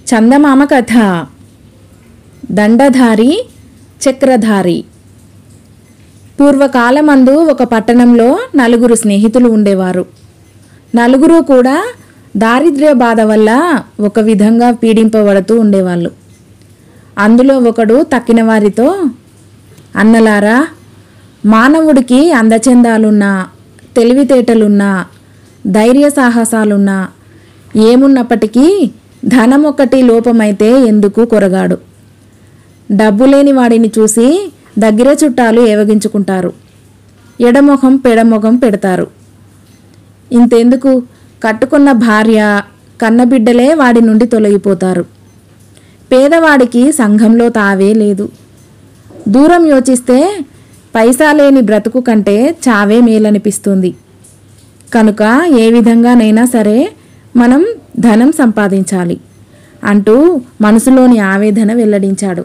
చందమామ కథ దండధారి చక్రధారి పూర్వకాలమందు ఒక పట్టణంలో నలుగురు స్నేహితులు ఉండేవారు నలుగురు కూడా దారిద్ర్య బాధ వల్ల ఒక విధంగా పీడింపబడుతూ ఉండేవాళ్ళు అందులో ఒకడు తక్కిన వారితో అన్నలారా మానవుడికి అందచందాలున్నా తెలివితేటలున్నా ధైర్య సాహసాలున్నా ఏమున్నప్పటికీ ధనం ఒకటి లోపమైతే ఎందుకు కొరగాడు డబ్బు లేని వాడిని చూసి దగ్గర చుట్టాలు ఏవగించుకుంటారు ఎడమొఖం పెడమొఖం పెడతారు ఇంతెందుకు కట్టుకున్న భార్య కన్నబిడ్డలే వాడి నుండి తొలగిపోతారు పేదవాడికి సంఘంలో తావే లేదు దూరం యోచిస్తే పైసా లేని బ్రతుకు కంటే చావే మేలనిపిస్తుంది కనుక ఏ విధంగానైనా సరే మనం ధనం సంపాదించాలి అంటూ మనసులోని ఆవేదన వెల్లడించాడు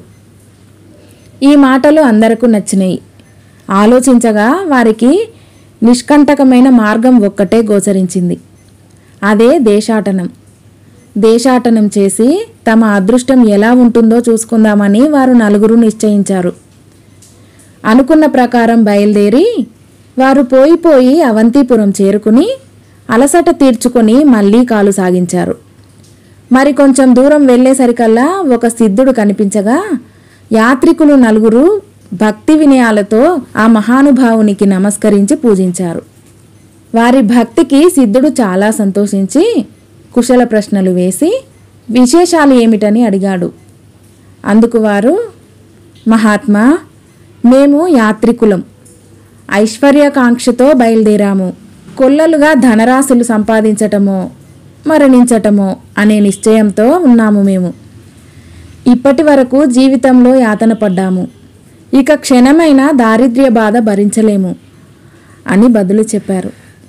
ఈ మాటలు అందరకు నచ్చినాయి ఆలోచించగా వారికి నిష్కంటకమైన మార్గం ఒక్కటే గోచరించింది అదే దేశాటనం దేశాటనం చేసి తమ అదృష్టం ఎలా ఉంటుందో చూసుకుందామని వారు నలుగురు నిశ్చయించారు అనుకున్న ప్రకారం బయలుదేరి వారు పోయి పోయి అవంతిపురం చేరుకుని అలసట తీర్చుకొని మళ్ళీ కాలు సాగించారు మరి కొంచెం దూరం వెళ్ళేసరికల్లా ఒక సిద్ధుడు కనిపించగా యాత్రికులు నలుగురు భక్తి వినయాలతో ఆ మహానుభావునికి నమస్కరించి పూజించారు వారి భక్తికి సిద్ధుడు చాలా సంతోషించి కుశల ప్రశ్నలు వేసి విశేషాలు ఏమిటని అడిగాడు అందుకు వారు మహాత్మా మేము యాత్రికులం ఐశ్వర్యకాంక్షతో బయలుదేరాము కొల్లలుగా ధనరాశులు సంపాదించటమో మరణించటమో అనే నిశ్చయంతో ఉన్నాము మేము ఇప్పటి వరకు జీవితంలో యాతన పడ్డాము ఇక క్షణమైన దారిద్ర్య బాధ భరించలేము అని బదులు చెప్పారు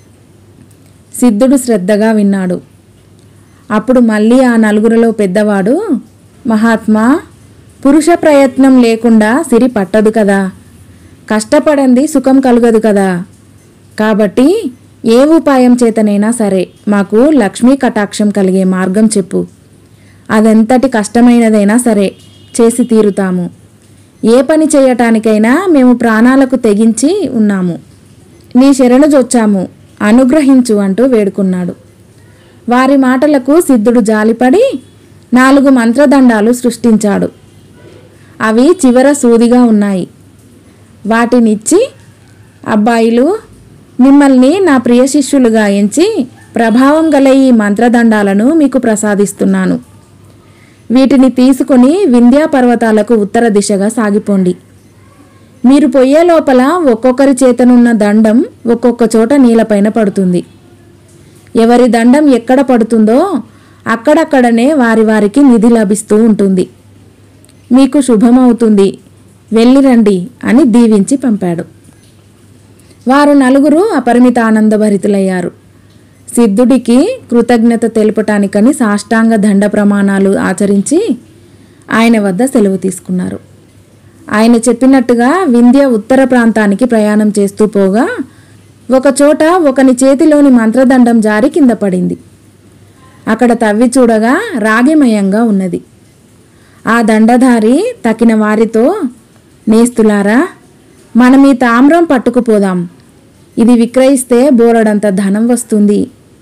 సిద్ధుడు శ్రద్ధగా విన్నాడు అప్పుడు మళ్ళీ ఆ నలుగురిలో పెద్దవాడు మహాత్మా పురుష ప్రయత్నం లేకుండా సిరి పట్టదు కదా కష్టపడంది సుఖం కలుగదు కదా కాబట్టి ఏ ఉపాయం చేతనైనా సరే మాకు లక్ష్మీ కటాక్షం కలిగే మార్గం చెప్పు అదెంతటి కష్టమైనదైనా సరే చేసి తీరుతాము ఏ పని చేయటానికైనా మేము ప్రాణాలకు తెగించి ఉన్నాము నీ శరణు జొచ్చాము అనుగ్రహించు అంటూ వేడుకున్నాడు వారి మాటలకు సిద్ధుడు జాలిపడి నాలుగు మంత్రదండాలు సృష్టించాడు అవి చివర సూదిగా ఉన్నాయి వాటినిచ్చి అబ్బాయిలు మిమ్మల్ని నా ప్రియ శిష్యులుగా ఎంచి ప్రభావం గల ఈ మంత్రదండాలను మీకు ప్రసాదిస్తున్నాను వీటిని తీసుకుని వింధ్యా పర్వతాలకు ఉత్తర దిశగా సాగిపోండి మీరు పొయ్యే లోపల ఒక్కొక్కరి చేతనున్న దండం ఒక్కొక్క చోట నీలపైన పడుతుంది ఎవరి దండం ఎక్కడ పడుతుందో అక్కడక్కడనే వారి వారికి నిధి లభిస్తూ ఉంటుంది మీకు శుభమవుతుంది వెళ్ళిరండి అని దీవించి పంపాడు వారు నలుగురు అపరిమిత ఆనందభరితులయ్యారు సిద్ధుడికి కృతజ్ఞత తెలుపటానికని సాష్టాంగ దండ ప్రమాణాలు ఆచరించి ఆయన వద్ద సెలవు తీసుకున్నారు ఆయన చెప్పినట్టుగా వింధ్య ఉత్తర ప్రాంతానికి ప్రయాణం చేస్తూ పోగా ఒకచోట ఒకని చేతిలోని మంత్రదండం జారి కింద పడింది అక్కడ తవ్వి చూడగా రాగిమయంగా ఉన్నది ఆ దండధారి తకిన వారితో నేస్తులారా మనం ఈ తామ్రం పట్టుకుపోదాం ఇది విక్రయిస్తే బోరడంత ధనం వస్తుంది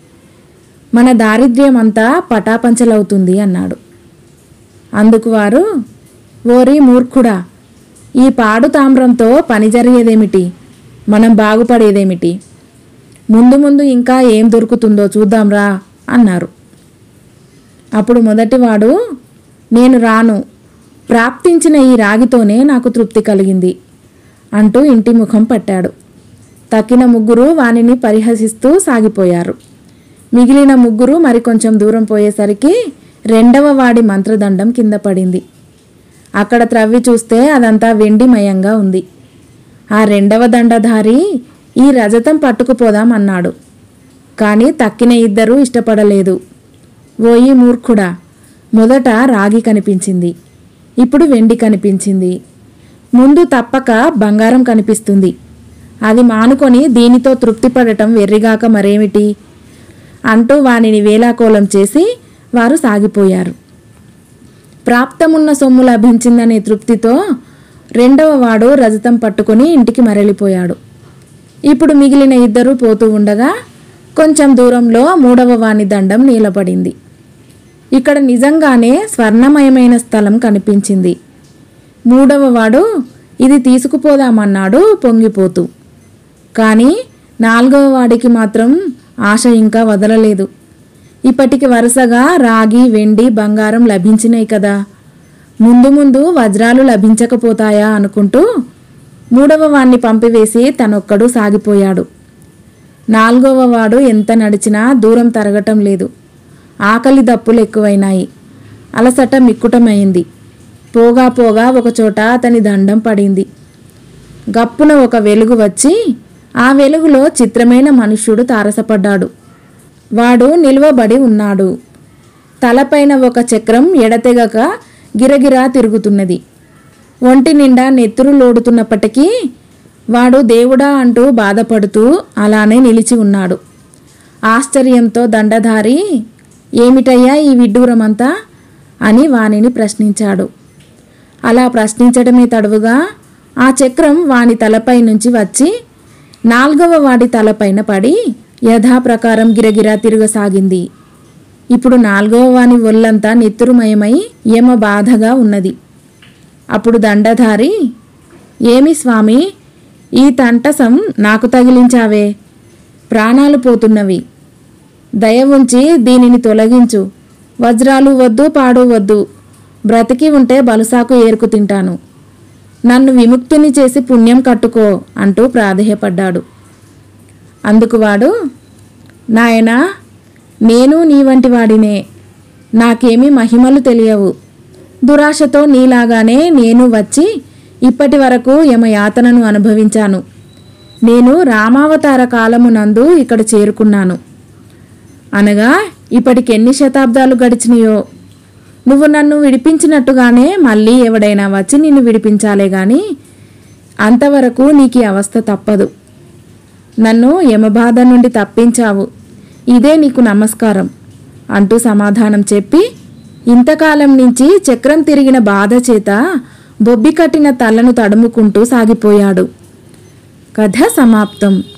మన దారిద్ర్యం అంతా పటాపంచలవుతుంది అన్నాడు అందుకు వారు ఓరి మూర్ఖుడా ఈ పాడు తామ్రంతో పని జరిగేదేమిటి మనం బాగుపడేదేమిటి ముందు ముందు ఇంకా ఏం దొరుకుతుందో చూద్దాంరా అన్నారు అప్పుడు మొదటివాడు నేను రాను ప్రాప్తించిన ఈ రాగితోనే నాకు తృప్తి కలిగింది అంటూ ఇంటి ముఖం పట్టాడు తక్కిన ముగ్గురు వానిని పరిహసిస్తూ సాగిపోయారు మిగిలిన ముగ్గురు మరికొంచెం దూరం పోయేసరికి రెండవ వాడి మంత్రదండం కింద పడింది అక్కడ త్రవ్వి చూస్తే అదంతా వెండిమయంగా ఉంది ఆ రెండవ దండధారి ఈ రజతం పట్టుకుపోదాం అన్నాడు కానీ తక్కిన ఇద్దరూ ఇష్టపడలేదు ఓయి మూర్ఖుడా మొదట రాగి కనిపించింది ఇప్పుడు వెండి కనిపించింది ముందు తప్పక బంగారం కనిపిస్తుంది అది మానుకొని దీనితో తృప్తిపడటం వెర్రిగాక మరేమిటి అంటూ వానిని వేలాకోలం చేసి వారు సాగిపోయారు ప్రాప్తమున్న సొమ్ము లభించిందనే తృప్తితో రెండవ వాడు రజతం పట్టుకొని ఇంటికి మరలిపోయాడు ఇప్పుడు మిగిలిన ఇద్దరు పోతూ ఉండగా కొంచెం దూరంలో మూడవ వాని దండం నీలపడింది ఇక్కడ నిజంగానే స్వర్ణమయమైన స్థలం కనిపించింది మూడవ వాడు ఇది తీసుకుపోదామన్నాడు పొంగిపోతూ కానీ నాలుగవ వాడికి మాత్రం ఆశ ఇంకా వదలలేదు ఇప్పటికి వరుసగా రాగి వెండి బంగారం లభించినాయి కదా ముందు ముందు వజ్రాలు లభించకపోతాయా అనుకుంటూ మూడవ వాణ్ణి పంపివేసి తనొక్కడు సాగిపోయాడు నాలుగవ వాడు ఎంత నడిచినా దూరం తరగటం లేదు ఆకలి దప్పులు ఎక్కువైనాయి అలసట మిక్కుటమైంది పోగా పోగా ఒకచోట అతని దండం పడింది గప్పున ఒక వెలుగు వచ్చి ఆ వెలుగులో చిత్రమైన మనుష్యుడు తారసపడ్డాడు వాడు నిల్వబడి ఉన్నాడు తలపైన ఒక చక్రం ఎడతెగక గిరగిరా తిరుగుతున్నది ఒంటి నిండా నెత్తురు లోడుతున్నప్పటికీ వాడు దేవుడా అంటూ బాధపడుతూ అలానే నిలిచి ఉన్నాడు ఆశ్చర్యంతో దండధారి ఏమిటయ్యా ఈ విడ్డూరమంతా అని వానిని ప్రశ్నించాడు అలా ప్రశ్నించడమే తడువుగా ఆ చక్రం వాని తలపై నుంచి వచ్చి నాల్గవ వాడి తలపైన పడి యథాప్రకారం గిరగిరా తిరగసాగింది ఇప్పుడు నాలుగవ వాని ఒళ్ళంతా నెత్తురుమయమై యమ బాధగా ఉన్నది అప్పుడు దండధారి ఏమి స్వామి ఈ తంటసం నాకు తగిలించావే ప్రాణాలు పోతున్నవి దయ ఉంచి దీనిని తొలగించు వజ్రాలు వద్దు పాడు వద్దు బ్రతికి ఉంటే బలుసాకు ఏరుకు తింటాను నన్ను విముక్తిని చేసి పుణ్యం కట్టుకో అంటూ ప్రాధేయపడ్డాడు అందుకు వాడు నాయనా నేను నీ వంటి వాడినే నాకేమీ మహిమలు తెలియవు దురాశతో నీలాగానే నేను వచ్చి ఇప్పటి వరకు యమయాతనను అనుభవించాను నేను రామావతార కాలమునందు ఇక్కడ చేరుకున్నాను అనగా ఇప్పటికి ఎన్ని శతాబ్దాలు గడిచినాయో నువ్వు నన్ను విడిపించినట్టుగానే మళ్ళీ ఎవడైనా వచ్చి నిన్ను విడిపించాలే గాని అంతవరకు నీకు ఈ అవస్థ తప్పదు నన్ను యమబాధ నుండి తప్పించావు ఇదే నీకు నమస్కారం అంటూ సమాధానం చెప్పి ఇంతకాలం నుంచి చక్రం తిరిగిన బాధ చేత బొబ్బి కట్టిన తలను తడుముకుంటూ సాగిపోయాడు కథ సమాప్తం